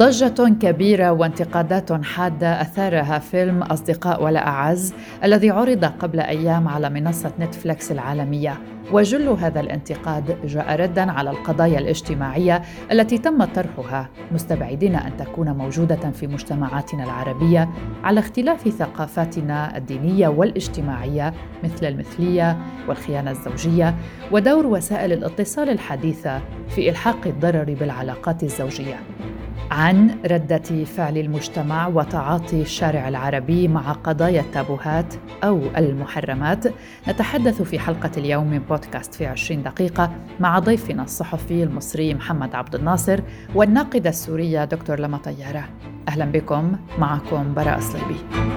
ضجة كبيرة وانتقادات حادة أثارها فيلم أصدقاء ولا أعز الذي عرض قبل أيام على منصة نتفليكس العالمية وجل هذا الانتقاد جاء ردا على القضايا الاجتماعية التي تم طرحها مستبعدين أن تكون موجودة في مجتمعاتنا العربية على اختلاف ثقافاتنا الدينية والاجتماعية مثل المثلية والخيانة الزوجية ودور وسائل الاتصال الحديثة في إلحاق الضرر بالعلاقات الزوجية عن ردة فعل المجتمع وتعاطي الشارع العربي مع قضايا التابوهات أو المحرمات نتحدث في حلقة اليوم من بودكاست في 20 دقيقة مع ضيفنا الصحفي المصري محمد عبد الناصر والناقدة السورية دكتور لما طيارة أهلا بكم معكم براء صليبي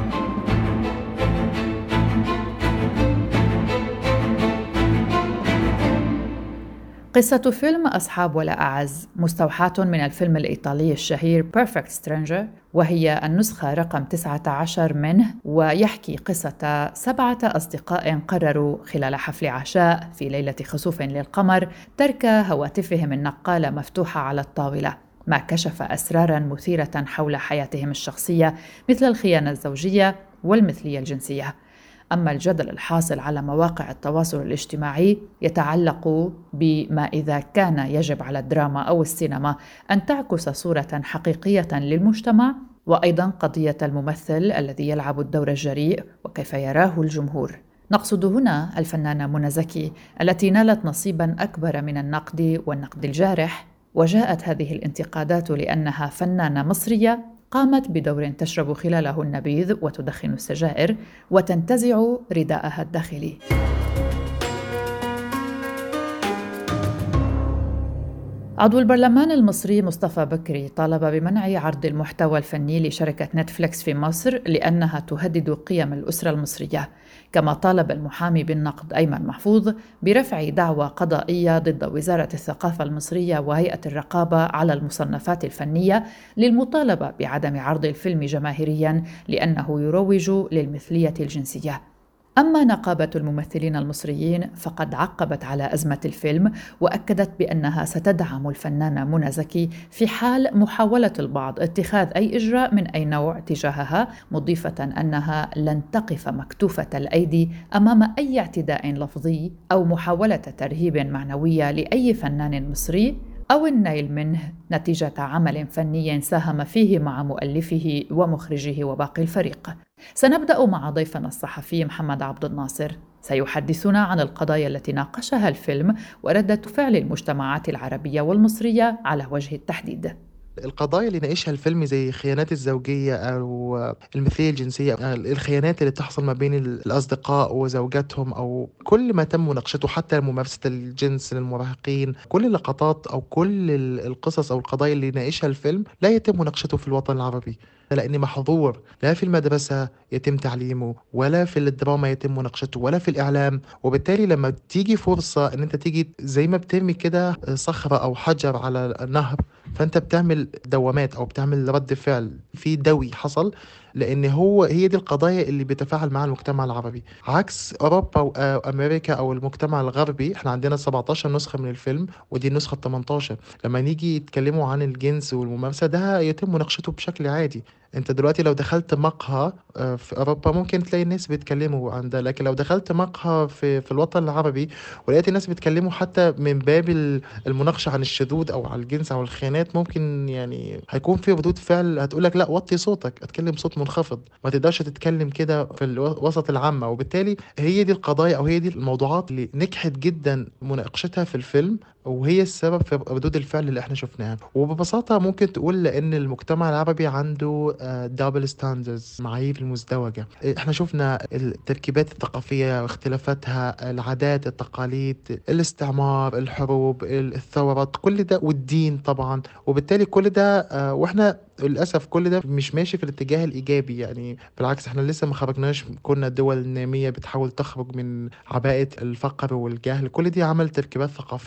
قصة فيلم أصحاب ولا أعز مستوحاة من الفيلم الإيطالي الشهير Perfect Stranger وهي النسخة رقم 19 منه ويحكي قصة سبعة أصدقاء قرروا خلال حفل عشاء في ليلة خسوف للقمر ترك هواتفهم النقالة مفتوحة على الطاولة ما كشف أسرارا مثيرة حول حياتهم الشخصية مثل الخيانة الزوجية والمثلية الجنسية أما الجدل الحاصل على مواقع التواصل الاجتماعي يتعلق بما إذا كان يجب على الدراما أو السينما أن تعكس صورة حقيقية للمجتمع وأيضا قضية الممثل الذي يلعب الدور الجريء وكيف يراه الجمهور نقصد هنا الفنانة منى زكي التي نالت نصيبا أكبر من النقد والنقد الجارح وجاءت هذه الانتقادات لأنها فنانة مصرية قامت بدور تشرب خلاله النبيذ وتدخن السجائر وتنتزع رداءها الداخلي عضو البرلمان المصري مصطفى بكري طالب بمنع عرض المحتوى الفني لشركة نتفليكس في مصر لأنها تهدد قيم الأسرة المصرية كما طالب المحامي بالنقد أيمن محفوظ برفع دعوى قضائية ضد وزارة الثقافة المصرية وهيئة الرقابة على المصنفات الفنية للمطالبة بعدم عرض الفيلم جماهيريا لأنه يروج للمثلية الجنسية أما نقابة الممثلين المصريين فقد عقبت على أزمة الفيلم وأكدت بأنها ستدعم الفنانة منى زكي في حال محاولة البعض اتخاذ أي إجراء من أي نوع تجاهها مضيفة أنها لن تقف مكتوفة الأيدي أمام أي اعتداء لفظي أو محاولة ترهيب معنوية لأي فنان مصري أو النيل منه نتيجة عمل فني ساهم فيه مع مؤلفه ومخرجه وباقي الفريق. سنبدأ مع ضيفنا الصحفي محمد عبد الناصر سيحدثنا عن القضايا التي ناقشها الفيلم وردة فعل المجتمعات العربية والمصرية على وجه التحديد. القضايا اللي ناقشها الفيلم زي الخيانات الزوجية أو المثلية الجنسية الخيانات اللي تحصل ما بين الأصدقاء وزوجاتهم أو كل ما تم مناقشته حتى ممارسة الجنس للمراهقين كل اللقطات أو كل القصص أو القضايا اللي ناقشها الفيلم لا يتم مناقشته في الوطن العربي لأن محظور لا في المدرسة يتم تعليمه ولا في الدراما يتم مناقشته ولا في الإعلام وبالتالي لما تيجي فرصة إن أنت تيجي زي ما بترمي كده صخرة أو حجر على النهر فأنت بتعمل دوامات أو بتعمل رد فعل في دوي حصل لان هو هي دي القضايا اللي بيتفاعل معها المجتمع العربي عكس اوروبا وامريكا او المجتمع الغربي احنا عندنا 17 نسخه من الفيلم ودي النسخه 18 لما نيجي يتكلموا عن الجنس والممارسه ده يتم مناقشته بشكل عادي انت دلوقتي لو دخلت مقهى آه، في اوروبا ممكن تلاقي الناس بيتكلموا عن ده لكن لو دخلت مقهى في في الوطن العربي ولقيت الناس بيتكلموا حتى من باب المناقشه عن الشذوذ او عن الجنس او الخيانات ممكن يعني هيكون في ردود فعل هتقول لك لا وطي صوتك اتكلم صوت منخفض ما تقدرش تتكلم كده في الوسط العامه وبالتالي هي دي القضايا او هي دي الموضوعات اللي نجحت جدا مناقشتها في الفيلم وهي السبب في ردود الفعل اللي احنا شفناها وببساطة ممكن تقول لأن المجتمع العربي عنده دبل آه، ستاندرز معايير المزدوجة احنا شفنا التركيبات الثقافية واختلافاتها العادات التقاليد الاستعمار الحروب الثورات كل ده والدين طبعا وبالتالي كل ده آه، واحنا للاسف كل ده مش ماشي في الاتجاه الايجابي يعني بالعكس احنا لسه ما خرجناش كنا دول ناميه بتحاول تخرج من عباءه الفقر والجهل كل دي عمل تركيبات ثقافيه وفكريه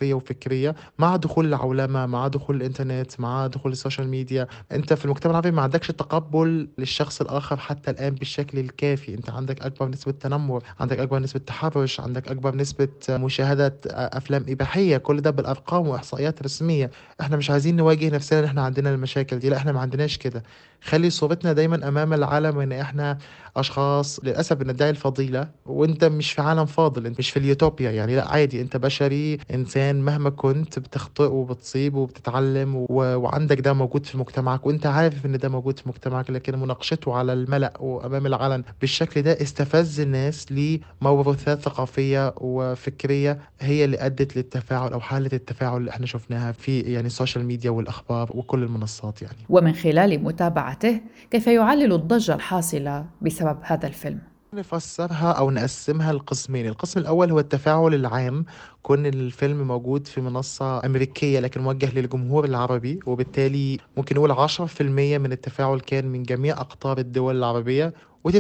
فكريه مع دخول العولمه مع دخول الانترنت مع دخول السوشيال ميديا انت في المجتمع العربي ما عندكش تقبل للشخص الاخر حتى الان بالشكل الكافي انت عندك اكبر نسبه تنمر عندك اكبر نسبه تحرش عندك اكبر نسبه مشاهده افلام اباحيه كل ده بالارقام واحصائيات رسميه احنا مش عايزين نواجه نفسنا ان احنا عندنا المشاكل دي لا احنا ما عندناش كده خلي صورتنا دايما امام العالم ان احنا اشخاص للاسف بندعي الفضيله وانت مش في عالم فاضل انت مش في اليوتوبيا يعني لا عادي انت بشري انسان مهما كنت بتخطئ وبتصيب وبتتعلم و... وعندك ده موجود في مجتمعك وانت عارف ان ده موجود في مجتمعك لكن مناقشته على الملا وامام العلن بالشكل ده استفز الناس لموروثات ثقافيه وفكريه هي اللي ادت للتفاعل او حاله التفاعل اللي احنا شفناها في يعني السوشيال ميديا والاخبار وكل المنصات يعني ومن خلال متابعته كيف يعلل الضجه الحاصله بسبب هذا الفيلم نفسرها أو نقسمها لقسمين القسم الأول هو التفاعل العام كون الفيلم موجود في منصة أمريكية لكن موجه للجمهور العربي وبالتالي ممكن نقول 10% من التفاعل كان من جميع أقطار الدول العربية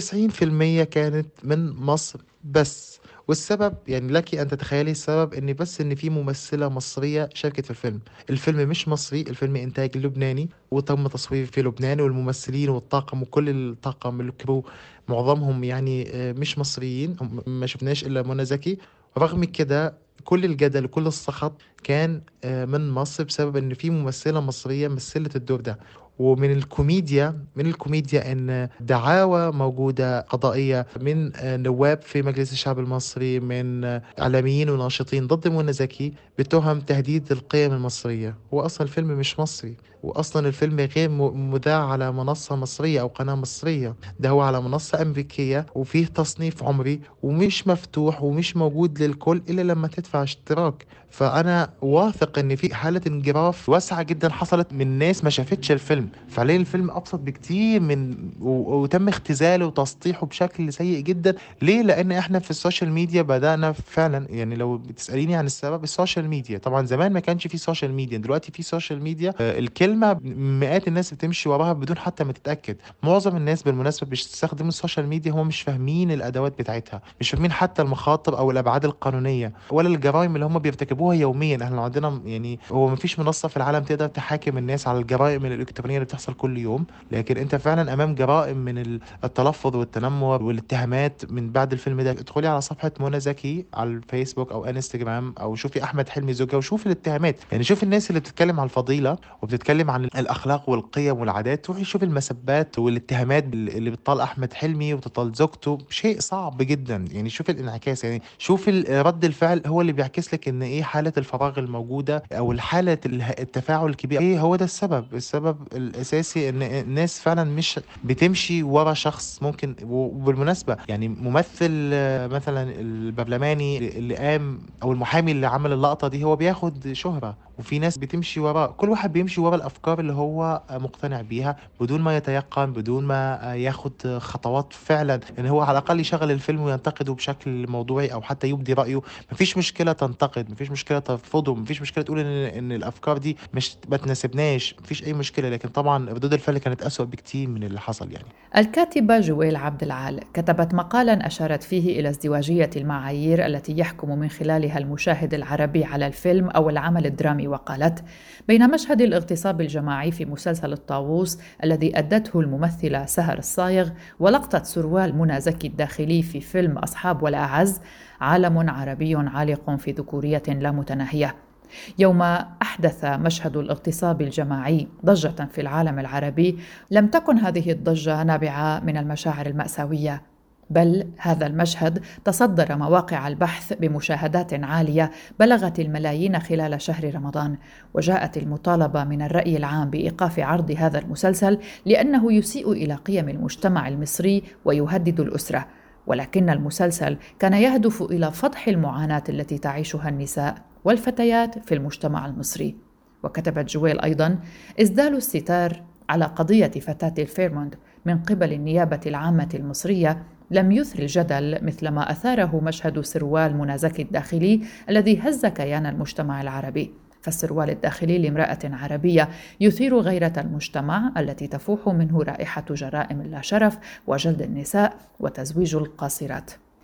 و90% كانت من مصر بس والسبب يعني لك ان تتخيلي السبب ان بس ان في ممثله مصريه شاركت في الفيلم الفيلم مش مصري الفيلم انتاج لبناني وتم تصويره في لبنان والممثلين والطاقم وكل الطاقم الكرو معظمهم يعني آه، مش مصريين ما شفناش الا منى زكي رغم كده كل الجدل وكل السخط كان آه، من مصر بسبب ان في ممثله مصريه مثلت الدور ده ومن الكوميديا من الكوميديا ان دعاوى موجوده قضائيه من نواب في مجلس الشعب المصري من اعلاميين وناشطين ضد منى زكي بتهم تهديد القيم المصريه هو اصلا الفيلم مش مصري واصلا الفيلم غير مذاع على منصه مصريه او قناه مصريه ده هو على منصه امريكيه وفيه تصنيف عمري ومش مفتوح ومش موجود للكل الا لما تدفع اشتراك فانا واثق ان في حاله انجراف واسعه جدا حصلت من ناس ما شافتش الفيلم فعليا الفيلم ابسط بكتير من وتم اختزاله وتسطيحه بشكل سيء جدا ليه لان احنا في السوشيال ميديا بدانا فعلا يعني لو بتساليني عن السبب السوشيال ميديا طبعا زمان ما كانش في سوشيال ميديا دلوقتي في سوشيال ميديا الكلمه مئات الناس بتمشي وراها بدون حتى ما تتاكد معظم الناس بالمناسبه بيستخدموا السوشيال ميديا هم مش فاهمين الادوات بتاعتها مش فاهمين حتى المخاطر او الابعاد القانونيه ولا الجرائم اللي هم بيرتكبوها يوميا احنا عندنا يعني هو ما فيش منصه في العالم تقدر تحاكم الناس على الجرائم الالكترونيه اللي بتحصل كل يوم لكن انت فعلا امام جرائم من التلفظ والتنمر والاتهامات من بعد الفيلم ده ادخلي على صفحه منى زكي على الفيسبوك او انستجرام او شوفي احمد حلمي زوجها وشوفي الاتهامات يعني شوفي الناس اللي بتتكلم على الفضيله وبتتكلم عن الاخلاق والقيم والعادات روحي شوفي المسبات والاتهامات اللي بتطال احمد حلمي وتطال زوجته شيء صعب جدا يعني شوفي الانعكاس يعني شوفي رد الفعل هو اللي بيعكس لك ان ايه حاله الفراغ الموجوده او حاله التفاعل الكبير ايه هو ده السبب السبب الاساسي ان الناس فعلا مش بتمشي ورا شخص ممكن وبالمناسبه يعني ممثل مثلا البرلماني اللي قام او المحامي اللي عمل اللقطه دي هو بياخد شهره وفي ناس بتمشي وراه كل واحد بيمشي ورا الافكار اللي هو مقتنع بيها بدون ما يتيقن بدون ما ياخد خطوات فعلا ان هو على الاقل يشغل الفيلم وينتقده بشكل موضوعي او حتى يبدي رايه مفيش مشكله تنتقد مفيش مشكله ترفضه مفيش مشكله تقول ان ان الافكار دي مش ما تناسبناش مفيش اي مشكله لكن طبعا ردود الفعل كانت اسوء بكتير من اللي حصل يعني الكاتبه جويل عبد العال كتبت مقالا اشارت فيه الى ازدواجيه المعايير التي يحكم من خلالها المشاهد العربي على الفيلم او العمل الدرامي وقالت بين مشهد الاغتصاب الجماعي في مسلسل الطاووس الذي أدته الممثلة سهر الصايغ ولقطة سروال منى زكي الداخلي في فيلم أصحاب ولا أعز عالم عربي عالق في ذكورية لا متناهية يوم احدث مشهد الاغتصاب الجماعي ضجه في العالم العربي لم تكن هذه الضجه نابعه من المشاعر الماساويه بل هذا المشهد تصدر مواقع البحث بمشاهدات عاليه بلغت الملايين خلال شهر رمضان وجاءت المطالبه من الراي العام بايقاف عرض هذا المسلسل لانه يسيء الى قيم المجتمع المصري ويهدد الاسره ولكن المسلسل كان يهدف الى فضح المعاناه التي تعيشها النساء والفتيات في المجتمع المصري وكتبت جويل ايضا اسدال الستار على قضيه فتاه الفيرموند من قبل النيابه العامه المصريه لم يثر الجدل مثلما أثاره مشهد سروال منازك الداخلي الذي هز كيان المجتمع العربي فالسروال الداخلي لامرأة عربية يثير غيرة المجتمع التي تفوح منه رائحة جرائم لا شرف وجلد النساء وتزويج القاصرات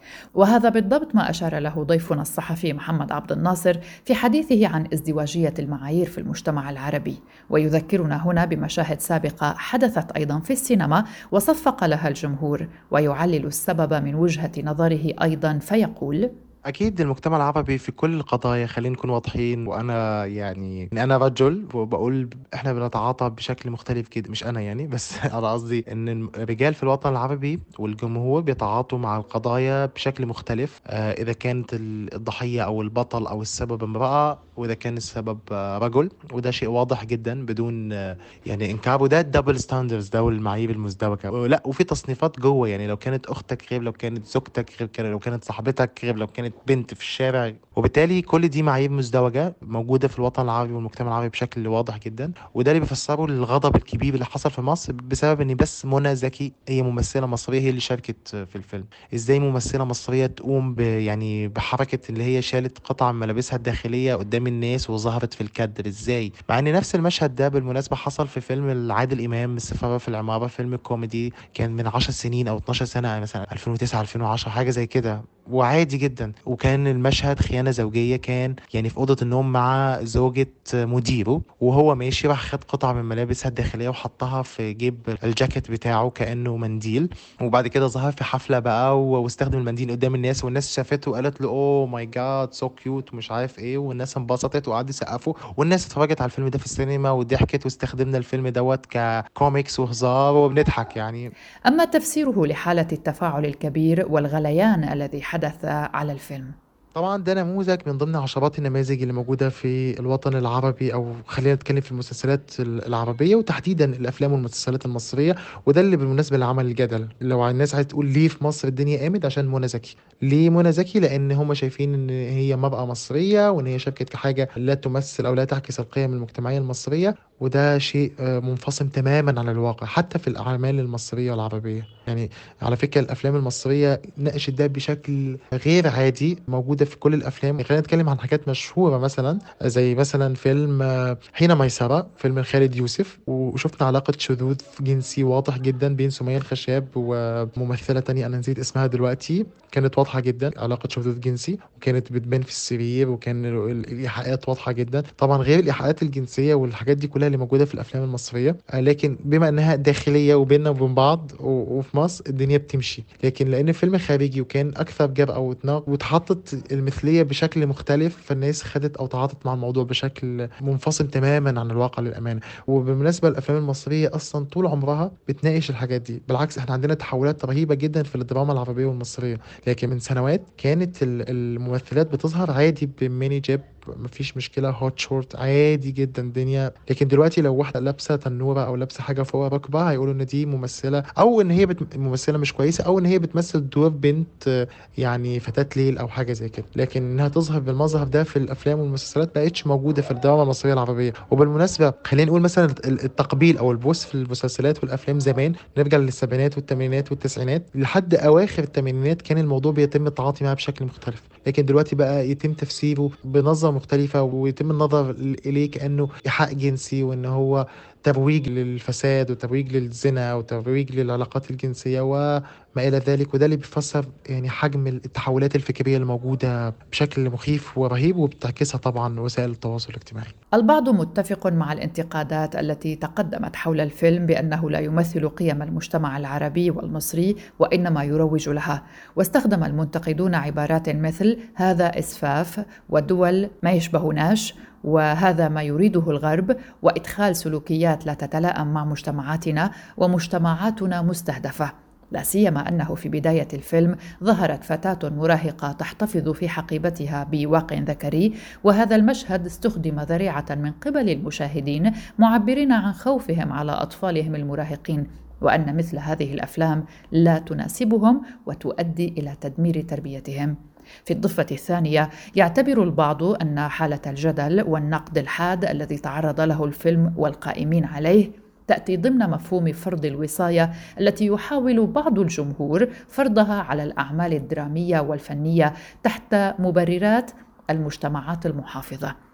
وهذا بالضبط ما أشار له ضيفنا الصحفي محمد عبد الناصر في حديثه عن ازدواجية المعايير في المجتمع العربي ويذكرنا هنا بمشاهد سابقة حدثت أيضا في السينما وصفق لها الجمهور ويعلل السبب من وجهة نظره أيضا فيقول أكيد المجتمع العربي في كل القضايا خلينا نكون واضحين وأنا يعني أنا رجل وبقول إحنا بنتعاطى بشكل مختلف جدا مش أنا يعني بس أنا قصدي إن الرجال في الوطن العربي والجمهور بيتعاطوا مع القضايا بشكل مختلف آه إذا كانت الضحية أو البطل أو السبب امرأة وإذا كان السبب آه رجل وده شيء واضح جدا بدون آه يعني إنكار وده الدبل ستاندرز ده والمعايير المزدوجة لا وفي تصنيفات جوه يعني لو كانت أختك غير لو كانت زوجتك غير لو كانت صاحبتك غير لو كانت بنت في الشارع وبالتالي كل دي معايير مزدوجه موجوده في الوطن العربي والمجتمع العربي بشكل واضح جدا وده اللي بيفسره الغضب الكبير اللي حصل في مصر بسبب ان بس منى زكي هي ممثله مصريه هي اللي شاركت في الفيلم ازاي ممثله مصريه تقوم ب يعني بحركه اللي هي شالت قطع من ملابسها الداخليه قدام الناس وظهرت في الكادر ازاي مع ان نفس المشهد ده بالمناسبه حصل في فيلم عادل امام السفاره في العماره فيلم كوميدي كان من 10 سنين او 12 سنه مثلا 2009 2010 حاجه زي كده وعادي جدا وكان المشهد خيانه زوجيه كان يعني في اوضه النوم مع زوجة مديره وهو ماشي راح خد قطعه من ملابسها الداخليه وحطها في جيب الجاكيت بتاعه كانه منديل وبعد كده ظهر في حفله بقى واستخدم المنديل قدام الناس والناس شافته وقالت له اوه ماي جاد سو كيوت ومش عارف ايه والناس انبسطت وقعدوا يسقفوا والناس اتفرجت على الفيلم ده في السينما وضحكت واستخدمنا الفيلم دوت ككوميكس وهزار وبنضحك يعني اما تفسيره لحاله التفاعل الكبير والغليان الذي حدث على الفيلم طبعا ده نموذج من ضمن عشرات النماذج اللي موجودة في الوطن العربي أو خلينا نتكلم في المسلسلات العربية وتحديدا الأفلام والمسلسلات المصرية وده اللي بالمناسبة اللي عمل الجدل لو الناس عايزة تقول ليه في مصر الدنيا قامت عشان منى زكي ليه منى زكي لأن هم شايفين إن هي مرأة مصرية وإن هي شاركت كحاجة لا تمثل أو لا تعكس القيم المجتمعية المصرية وده شيء منفصل تماما عن الواقع حتى في الأعمال المصرية والعربية يعني على فكرة الأفلام المصرية ناقشت ده بشكل غير عادي موجودة في كل الأفلام خلينا نتكلم عن حاجات مشهورة مثلا زي مثلا فيلم حين ميسرة فيلم خالد يوسف وشفنا علاقة شذوذ جنسي واضح جدا بين سمية الخشاب وممثلة تانية أنا نسيت اسمها دلوقتي كانت واضحة جدا علاقة شذوذ جنسي وكانت بتبان في السرير وكان الإيحاءات واضحة جدا طبعا غير الإيحاءات الجنسية والحاجات دي كلها اللي موجودة في الأفلام المصرية لكن بما أنها داخلية وبيننا وبين بعض وفي مصر الدنيا بتمشي لكن لأن فيلم خارجي وكان أكثر جرأة واتناق واتحطت المثلية بشكل مختلف فالناس خدت أو تعاطت مع الموضوع بشكل منفصل تماما عن الواقع للأمانة وبالمناسبة الأفلام المصرية أصلا طول عمرها بتناقش الحاجات دي بالعكس احنا عندنا تحولات رهيبة جدا في الدراما العربية والمصرية لكن من سنوات كانت الممثلات بتظهر عادي بميني جيب مفيش مشكله هوت شورت عادي جدا الدنيا لكن دلوقتي لو واحده لابسه تنوره او لابسه حاجه فوق ركبها هيقولوا ان دي ممثله او ان هي بت... ممثله مش كويسه او ان هي بتمثل دور بنت يعني فتاه ليل او حاجه زي كده لكن انها تظهر بالمظهر ده في الافلام والمسلسلات ما بقتش موجوده في الدراما المصريه العربيه وبالمناسبه خلينا نقول مثلا التقبيل او البوس في المسلسلات والافلام زمان نرجع للسبعينات والثمانينات والتسعينات لحد اواخر الثمانينات كان الموضوع بيتم التعاطي معاه بشكل مختلف لكن دلوقتي بقى يتم تفسيره بنظره مختلفة ويتم النظر إليه كأنه إيحاء جنسي وإن هو ترويج للفساد وترويج للزنا وترويج للعلاقات الجنسية وما إلى ذلك وده اللي بيفسر يعني حجم التحولات الفكرية الموجودة بشكل مخيف ورهيب وبتعكسها طبعا وسائل التواصل الاجتماعي البعض متفق مع الانتقادات التي تقدمت حول الفيلم بأنه لا يمثل قيم المجتمع العربي والمصري وإنما يروج لها واستخدم المنتقدون عبارات مثل هذا إسفاف والدول ما يشبهناش وهذا ما يريده الغرب وادخال سلوكيات لا تتلائم مع مجتمعاتنا ومجتمعاتنا مستهدفه لا سيما انه في بدايه الفيلم ظهرت فتاه مراهقه تحتفظ في حقيبتها بواق ذكري وهذا المشهد استخدم ذريعه من قبل المشاهدين معبرين عن خوفهم على اطفالهم المراهقين وان مثل هذه الافلام لا تناسبهم وتؤدي الى تدمير تربيتهم في الضفة الثانية يعتبر البعض أن حالة الجدل والنقد الحاد الذي تعرض له الفيلم والقائمين عليه تأتي ضمن مفهوم فرض الوصاية التي يحاول بعض الجمهور فرضها على الأعمال الدرامية والفنية تحت مبررات المجتمعات المحافظة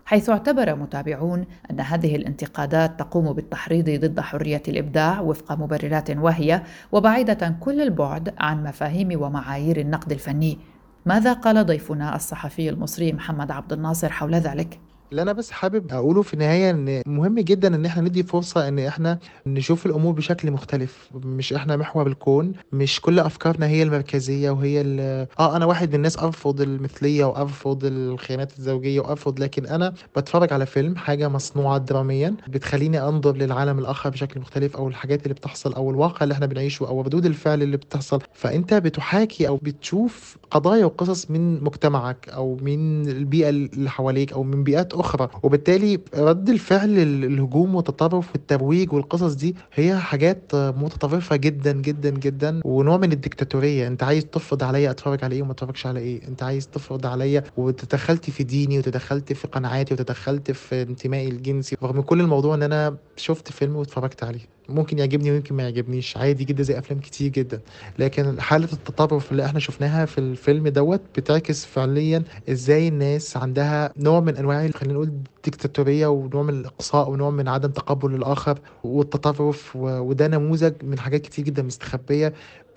حيث اعتبر متابعون أن هذه الانتقادات تقوم بالتحريض ضد حرية الإبداع وفق مبررات واهية وبعيدة كل البعد عن مفاهيم ومعايير النقد الفني ماذا قال ضيفنا الصحفي المصري محمد عبد الناصر حول ذلك؟ اللي انا بس حابب اقوله في النهايه ان مهم جدا ان احنا ندي فرصه ان احنا نشوف الامور بشكل مختلف مش احنا محور الكون مش كل افكارنا هي المركزيه وهي اه انا واحد من الناس ارفض المثليه وارفض الخيانات الزوجيه وارفض لكن انا بتفرج على فيلم حاجه مصنوعه دراميا بتخليني انظر للعالم الاخر بشكل مختلف او الحاجات اللي بتحصل او الواقع اللي احنا بنعيشه او ردود الفعل اللي بتحصل فانت بتحاكي او بتشوف قضايا وقصص من مجتمعك او من البيئه اللي حواليك او من بيئات اخرى وبالتالي رد الفعل الهجوم والتطرف والترويج والقصص دي هي حاجات متطرفه جدا جدا جدا ونوع من الديكتاتوريه انت عايز تفرض عليا اتفرج على ايه وما اتفرجش على ايه انت عايز تفرض عليا وتدخلت في ديني وتدخلت في قناعاتي وتدخلت في انتمائي الجنسي رغم كل الموضوع ان انا شفت فيلم واتفرجت عليه ممكن يعجبني ويمكن ما يعجبنيش عادي جدا زي افلام كتير جدا لكن حاله التطرف اللي احنا شفناها في الفيلم دوت بتعكس فعليا ازاي الناس عندها نوع من انواع خلينا نقول ديكتاتوريه ونوع من الاقصاء ونوع من عدم تقبل الاخر والتطرف وده نموذج من حاجات كتير جدا مستخبيه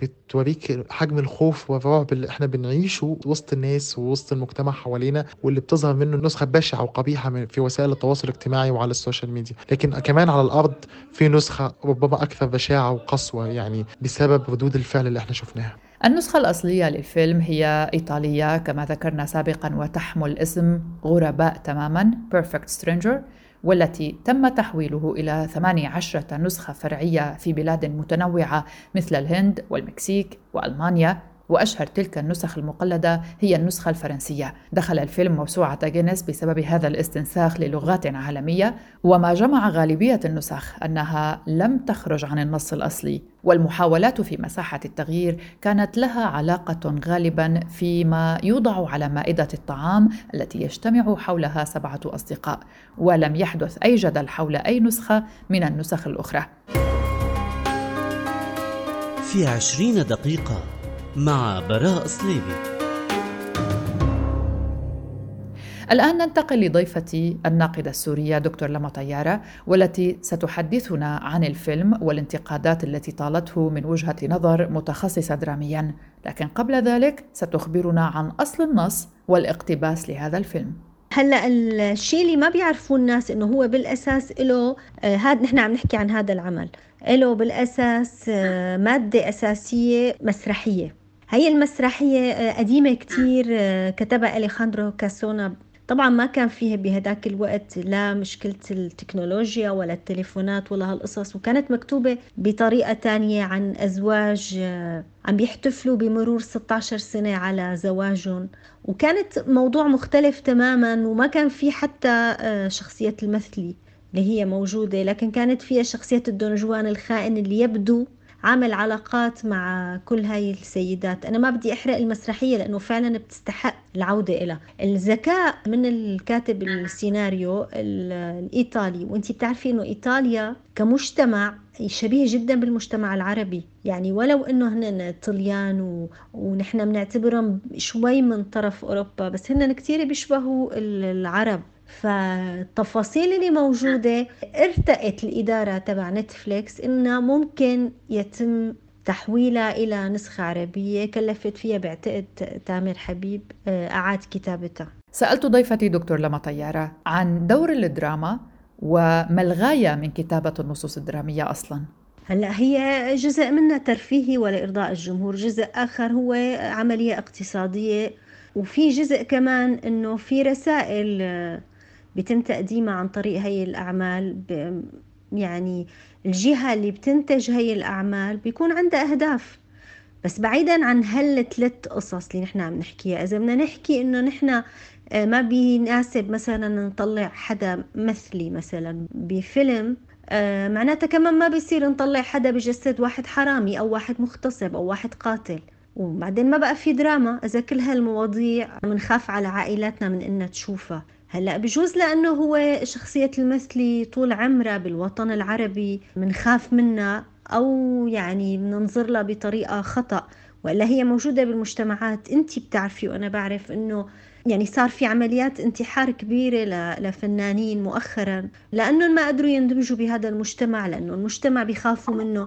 بتوريك حجم الخوف والرعب اللي احنا بنعيشه وسط الناس ووسط المجتمع حوالينا واللي بتظهر منه نسخه بشعه وقبيحه في وسائل التواصل الاجتماعي وعلى السوشيال ميديا لكن كمان على الارض في نسخه ربما اكثر بشاعه وقسوه يعني بسبب ردود الفعل اللي احنا شفناها النسخة الأصلية للفيلم هي إيطالية كما ذكرنا سابقا وتحمل اسم غرباء تماما Perfect Stranger والتي تم تحويله إلى 18 نسخة فرعية في بلاد متنوعة مثل الهند والمكسيك وألمانيا وأشهر تلك النسخ المقلدة هي النسخة الفرنسية دخل الفيلم موسوعة جينيس بسبب هذا الاستنساخ للغات عالمية وما جمع غالبية النسخ أنها لم تخرج عن النص الأصلي والمحاولات في مساحة التغيير كانت لها علاقة غالبا فيما يوضع على مائدة الطعام التي يجتمع حولها سبعة أصدقاء ولم يحدث أي جدل حول أي نسخة من النسخ الأخرى في عشرين دقيقة مع براء صليبي الآن ننتقل لضيفتي الناقدة السورية دكتور لما طيارة والتي ستحدثنا عن الفيلم والانتقادات التي طالته من وجهة نظر متخصصة دراميا لكن قبل ذلك ستخبرنا عن أصل النص والاقتباس لهذا الفيلم هلا الشيء اللي ما بيعرفوه الناس انه هو بالاساس له آه هذا نحن عم نحكي عن هذا العمل له بالاساس آه ماده اساسيه مسرحيه هي المسرحية آه، قديمة كتير آه، كتبها أليخاندرو كاسونا طبعا ما كان فيها بهداك الوقت لا مشكلة التكنولوجيا ولا التليفونات ولا هالقصص وكانت مكتوبة بطريقة تانية عن أزواج آه، عم بيحتفلوا بمرور 16 سنة على زواجهم وكانت موضوع مختلف تماما وما كان في حتى شخصية المثلي اللي هي موجودة لكن كانت فيها شخصية الدونجوان الخائن اللي يبدو عامل علاقات مع كل هاي السيدات أنا ما بدي أحرق المسرحية لأنه فعلا بتستحق العودة إلى الذكاء من الكاتب السيناريو الإيطالي وانت بتعرفي أنه إيطاليا كمجتمع شبيه جدا بالمجتمع العربي يعني ولو انه هن طليان و... ونحن بنعتبرهم شوي من طرف اوروبا بس هن كثير بيشبهوا العرب فالتفاصيل اللي موجودة ارتأت الإدارة تبع نتفليكس إنها ممكن يتم تحويلها إلى نسخة عربية كلفت فيها بعتقد تامر حبيب آه، أعاد كتابتها سألت ضيفتي دكتور لما طيارة عن دور الدراما وما الغاية من كتابة النصوص الدرامية أصلاً هلا هي جزء منها ترفيهي ولارضاء الجمهور، جزء اخر هو عمليه اقتصاديه وفي جزء كمان انه في رسائل آه، بيتم تقديمها عن طريق هي الأعمال يعني الجهة اللي بتنتج هي الأعمال بيكون عندها أهداف بس بعيدا عن هالثلاث قصص اللي نحن عم نحكيها إذا بدنا نحكي إنه نحن آه، ما بيناسب مثلا نطلع حدا مثلي مثلا بفيلم آه، معناتها كمان ما بيصير نطلع حدا بجسد واحد حرامي أو واحد مغتصب أو واحد قاتل وبعدين ما بقى في دراما إذا كل هالمواضيع بنخاف على عائلاتنا من إنها تشوفها هلا بجوز لانه هو شخصيه المثلي طول عمرها بالوطن العربي بنخاف منها او يعني بننظر لها بطريقه خطا والا هي موجوده بالمجتمعات انت بتعرفي وانا بعرف انه يعني صار في عمليات انتحار كبيرة لفنانين مؤخرا لأنهم ما قدروا يندمجوا بهذا المجتمع لأنه المجتمع بيخافوا منه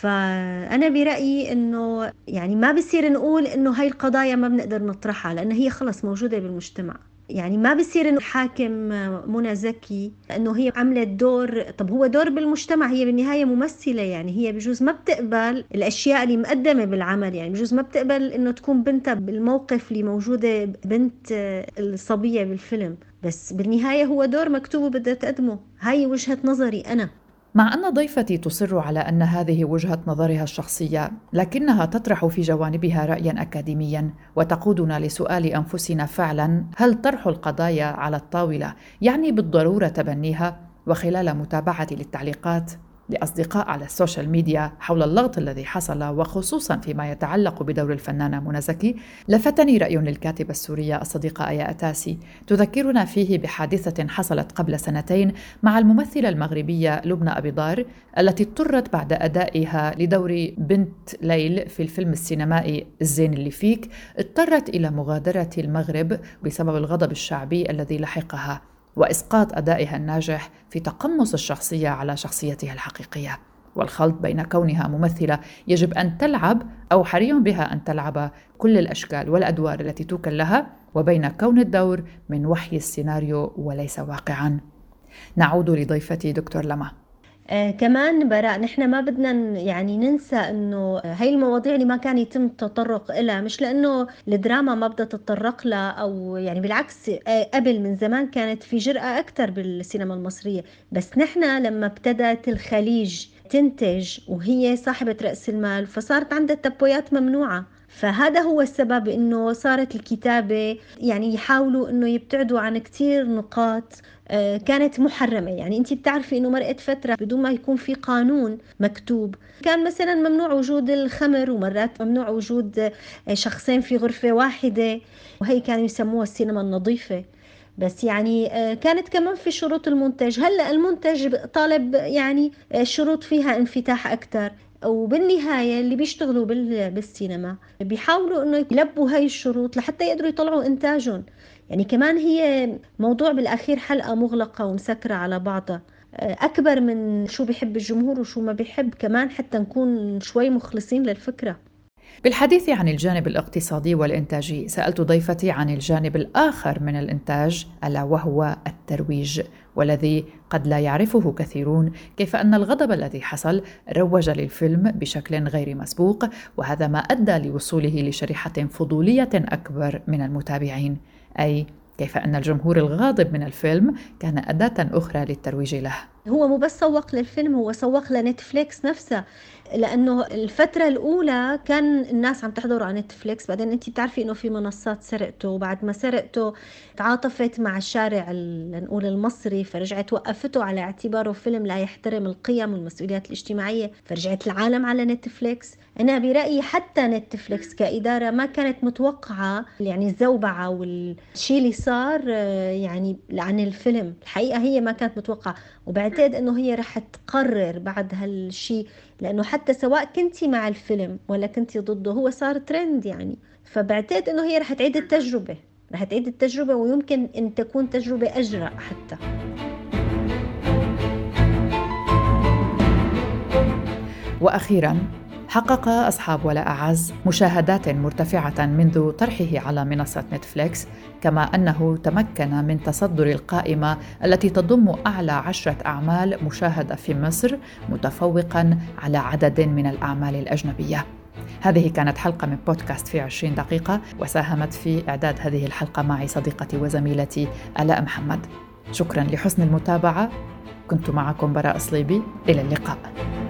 فأنا برأيي إنه يعني ما بصير نقول إنه هاي القضايا ما بنقدر نطرحها لأن هي خلص موجودة بالمجتمع يعني ما بصير انه حاكم منى زكي انه هي عملت دور طب هو دور بالمجتمع هي بالنهايه ممثله يعني هي بجوز ما بتقبل الاشياء اللي مقدمه بالعمل يعني بجوز ما بتقبل انه تكون بنتها بالموقف اللي موجوده بنت الصبيه بالفيلم بس بالنهايه هو دور مكتوب وبدها تقدمه هاي وجهه نظري انا مع أن ضيفتي تصر على أن هذه وجهة نظرها الشخصية، لكنها تطرح في جوانبها رأيا أكاديميا وتقودنا لسؤال أنفسنا فعلا هل طرح القضايا على الطاولة يعني بالضرورة تبنيها؟ وخلال متابعتي للتعليقات لأصدقاء على السوشيال ميديا حول اللغط الذي حصل وخصوصا فيما يتعلق بدور الفنانة منى زكي لفتني رأي للكاتبة السورية الصديقة آيا أتاسي تذكرنا فيه بحادثة حصلت قبل سنتين مع الممثلة المغربية لبنى أبي ضار التي اضطرت بعد أدائها لدور بنت ليل في الفيلم السينمائي الزين اللي فيك اضطرت إلى مغادرة المغرب بسبب الغضب الشعبي الذي لحقها واسقاط ادائها الناجح في تقمص الشخصيه على شخصيتها الحقيقيه والخلط بين كونها ممثله يجب ان تلعب او حري بها ان تلعب كل الاشكال والادوار التي توكل لها وبين كون الدور من وحي السيناريو وليس واقعا نعود لضيفتي دكتور لما آه كمان براء نحن ما بدنا يعني ننسى انه هاي المواضيع اللي ما كان يتم التطرق لها مش لانه الدراما ما بدها تتطرق لها او يعني بالعكس آه قبل من زمان كانت في جرأة اكثر بالسينما المصرية بس نحن لما ابتدت الخليج تنتج وهي صاحبة رأس المال فصارت عندها التبويات ممنوعة فهذا هو السبب انه صارت الكتابة يعني يحاولوا انه يبتعدوا عن كثير نقاط آه، كانت محرمة يعني أنت بتعرفي أنه مرقت فترة بدون ما يكون في قانون مكتوب كان مثلا ممنوع وجود الخمر ومرات ممنوع وجود آه، شخصين في غرفة واحدة وهي كانوا يسموها السينما النظيفة بس يعني آه، كانت كمان في شروط المنتج هلا المنتج طالب يعني شروط فيها انفتاح اكثر وبالنهاية اللي بيشتغلوا بالسينما بيحاولوا انه يلبوا هاي الشروط لحتى يقدروا يطلعوا انتاجهم يعني كمان هي موضوع بالأخير حلقة مغلقة ومسكرة على بعضها أكبر من شو بيحب الجمهور وشو ما بيحب كمان حتى نكون شوي مخلصين للفكرة بالحديث عن الجانب الاقتصادي والإنتاجي سألت ضيفتي عن الجانب الآخر من الإنتاج ألا وهو الترويج والذي قد لا يعرفه كثيرون كيف أن الغضب الذي حصل روج للفيلم بشكل غير مسبوق وهذا ما أدى لوصوله لشريحة فضولية أكبر من المتابعين أي كيف أن الجمهور الغاضب من الفيلم كان أداة أخرى للترويج له هو مو بس سوق للفيلم هو سوق لنتفليكس نفسها لانه الفتره الاولى كان الناس عم تحضره على نتفليكس بعدين انت بتعرفي انه في منصات سرقته وبعد ما سرقته تعاطفت مع الشارع لنقول المصري فرجعت وقفته على اعتباره فيلم لا يحترم القيم والمسؤوليات الاجتماعيه فرجعت العالم على نتفليكس انا برايي حتى نتفليكس كاداره ما كانت متوقعه يعني الزوبعه والشيء اللي صار يعني عن الفيلم الحقيقه هي ما كانت متوقعه وبعتقد انه هي رح تقرر بعد هالشيء لانه حتى سواء كنتي مع الفيلم ولا كنتي ضده هو صار ترند يعني فبعتقد انه هي رح تعيد التجربه رح تعيد التجربه ويمكن ان تكون تجربه اجرأ حتى واخيرا حقق أصحاب ولا أعز مشاهدات مرتفعة منذ طرحه على منصة نتفليكس كما أنه تمكن من تصدر القائمة التي تضم أعلى عشرة أعمال مشاهدة في مصر متفوقا على عدد من الأعمال الأجنبية هذه كانت حلقة من بودكاست في عشرين دقيقة وساهمت في إعداد هذه الحلقة معي صديقتي وزميلتي آلاء محمد شكرا لحسن المتابعة كنت معكم براء صليبي إلى اللقاء